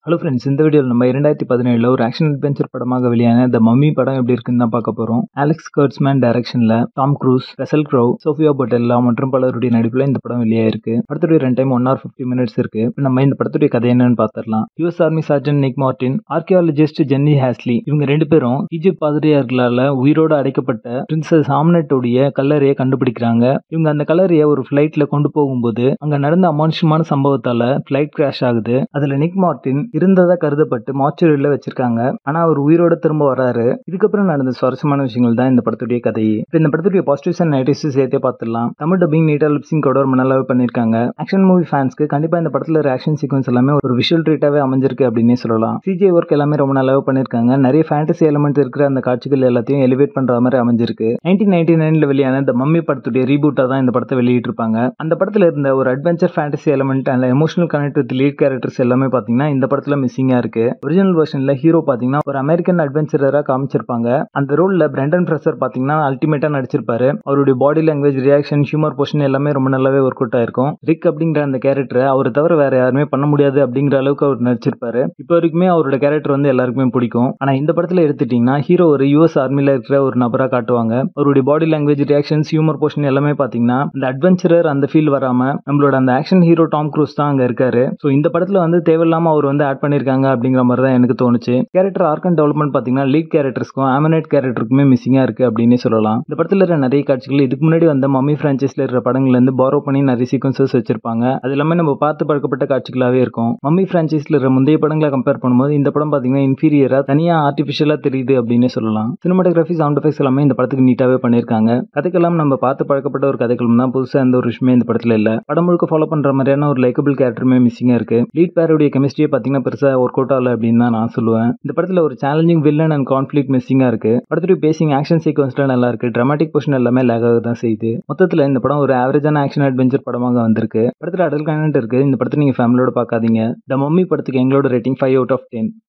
hello friends இந்த வீடியோவில் நம்ம இரண்டாயிரத்தி பதினேழில் ஒரு ஆக்ஷன் அட்வென்ச்சர் படமாக வெளியான த மம்மி படம் எப்படி இருக்குன்னு தான் பார்க்க போகிறோம் அலெக்ஸ் கர்ட்ஸ்மேன் டைரக்ஷனில் Tom Cruise Russell Crowe Sofia Boutella மற்றும் பலருடைய நடிப்பில் இந்த படம் வெளியாயிருக்கு படத்துடைய ரெண்டு time one hour fifty minutes இருக்கு இப்போ நம்ம இந்த படத்துடைய கதை என்னன்னு பார்த்துடலாம் US army surgeon Nick Martin archaeologist Jenny ஹேஸ்லி இவங்க ரெண்டு பேரும் ஈஜிப்ட் பாதிரியார்களால் உயிரோடு அடைக்கப்பட்ட பிரின்சஸ் ஆம்னட்டோடைய கல்லறையை கண்டுபிடிக்கிறாங்க இவங்க அந்த கல்லறையை ஒரு ஃப்ளைட்டில் கொண்டு போகும்போது அங்கே நடந்த அமானுஷமான சம்பவத்தால் ஃப்ளைட் கிராஷ் ஆகுது அதில் நிக் மார்டின் இருந்ததா கருதப்பட்டு மாச்சுரியில் வச்சிருக்காங்க ஆனா அவர் உயிரோட திரும்ப வராரு இதுக்கப்புறம் நடந்த சுவாரஸ்யமான விஷயங்கள் தான் இந்த படத்துடைய கதை இப்போ இந்த படத்துடைய பாசிட்டிவ்ஸ் அண்ட் நெகட்டிவ்ஸ் சேர்த்தே பார்த்துடலாம் தமிழ் டப்பிங் நீட்டா லிப்சிங்கோட ஒரு நல்லாவே பண்ணியிருக்காங்க ஆக்ஷன் மூவி ஃபேன்ஸ்க்கு கண்டிப்பா இந்த படத்துல ஆக்ஷன் சீக்வன்ஸ் எல்லாமே ஒரு விஷுவல் ட்ரீட்டாவே அமைஞ்சிருக்கு அப்படின்னே சொல்லலாம் சிஜே ஒர்க் எல்லாமே ரொம்ப நல்லாவே பண்ணியிருக்காங்க நிறைய ஃபேண்டசி எலமெண்ட் இருக்கிற அந்த காட்சிகள் எல்லாத்தையும் எலிவேட் பண்ற மாதிரி அமைஞ்சிருக்கு நைன்டீன் நைன்டி நைன்ல வெளியான இந்த மம்மி படத்துடைய ரீபூட்டா தான் இந்த படத்தை வெளியிட்டிருப்பாங்க அந்த படத்துல இருந்த ஒரு adventure fantasy element and emotional connect with lead characters எல்லாமே பாத்தீங்கன்னா இந்த படத்துல மிஸ்ஸிங்கா இருக்கு ஒரிஜினல் வெர்ஷன்ல ஹீரோ பாத்தீங்கன்னா ஒரு அமெரிக்கன் அட்வென்ச்சரரா காமிச்சிருப்பாங்க அந்த ரோல்ல பிரெண்டன் ஃப்ரெஷர் பாத்தீங்கன்னா அல்டிமேட்டா நடிச்சிருப்பாரு அவருடைய body language reaction humour portion எல்லாமே ரொம்ப நல்லாவே ஒர்க் அவுட் ஆயிருக்கும் ரிக் அப்படிங்கிற அந்த கேரக்டரை அவர் தவிர வேற யாருமே பண்ண முடியாது அப்படிங்கிற அளவுக்கு அவர் நடிச்சிருப்பாரு இப்போ வரைக்குமே அவரோட கேரக்டர் வந்து எல்லாருக்குமே பிடிக்கும் ஆனா இந்த படத்துல எடுத்துட்டீங்கன்னா ஹீரோ ஒரு யூஎஸ் ஆர்மில இருக்கிற ஒரு நபரா காட்டுவாங்க அவருடைய body language reactions humour portion எல்லாமே பாத்தீங்கன்னா அந்த அட்வென்ச்சரர் அந்த ஃபீல் வராம நம்மளோட அந்த ஆக்ஷன் ஹீரோ டாம் க்ரூஸ் தான் அங்க இருக்காரு ஸோ இந்த படத்துல வந்து தேவையில்லாம அவர் வந்து ஆட் பண்ணிருக்காங்க அப்படிங்கிற மாதிரி தான் எனக்கு தோணுச்சு கேரக்டர் ஆர்க் அண்ட் டெவலப்மெண்ட் பார்த்தீங்கன்னா லீட் கேரக்டர்ஸ்க்கும் ஆமனேட் கேரக்டருக்குமே மிஸ்ஸிங்காக இருக்குது அப்படின்னே சொல்லலாம் இந்த படத்தில் இருக்கிற நிறைய காட்சிகள் இதுக்கு முன்னாடி வந்த மம்மி ஃப்ரான்ச்சைஸில் இருக்கிற படங்கள்லேருந்து பாரோ பண்ணி நிறைய சீக்வன்சஸ் வச்சிருப்பாங்க அது எல்லாமே நம்ம பார்த்து பழக்கப்பட்ட காட்சிகளாகவே இருக்கும் மம்மி ஃப்ரான்ச்சைஸில் இருக்கிற முந்தைய படங்களை கம்பேர் பண்ணும்போது இந்த படம் பார்த்தீங்கன்னா இன்ஃபீரியராக தனியாக ஆர்டிஃபிஷியலாக தெரியுது அப்படின்னே சொல்லலாம் சினிமாட்டோகிராஃபி சவுண்ட் எஃபெக்ட்ஸ் எல்லாமே இந்த படத்துக்கு நீட்டாகவே பண்ணியிருக்காங்க கதைக்கெல்லாம் நம்ம பார்த்து பழக்கப்பட்ட ஒரு கதைகளும் தான் புதுசாக எந்த ஒரு விஷயமே இந்த படத்தில் இல்லை படம் முழுக்க ஃபாலோ பண்ணுற மாதிரியான ஒரு லைக்கபிள் கேரக்டருமே மிஸ்ஸிங்காக இருக்குது லீட் பேருடைய கெமிஸ்ட்ரியை பார்த்தீங்கன்னா பெருசாக ஒர்க் அவுட் ஆகல அப்படின்னு தான் நான் சொல்லுவேன் இந்த படத்தில் ஒரு சேலஞ்சிங் வில்லன் அண்ட் கான்ஃபிளிக் மிஸ்ஸிங்காக இருக்கு படத்துடைய பேசிங் ஆக்ஷன் சீக்வன்ஸ்லாம் நல்லா இருக்கு ட்ராமாட்டிக் போர்ஷன் எல்லாமே லேகாக தான் செய்யுது மொத்தத்தில் இந்த படம் ஒரு ஆவரேஜான ஆக்ஷன் அட்வென்ச்சர் படமாக வந்திருக்கு படத்தில் அடல் கனெக்ட் இருக்கு இந்த படத்தை நீங்கள் ஃபேமிலியோட பார்க்காதீங்க த மம்மி படத்துக்கு எங்களோட rating five out of ten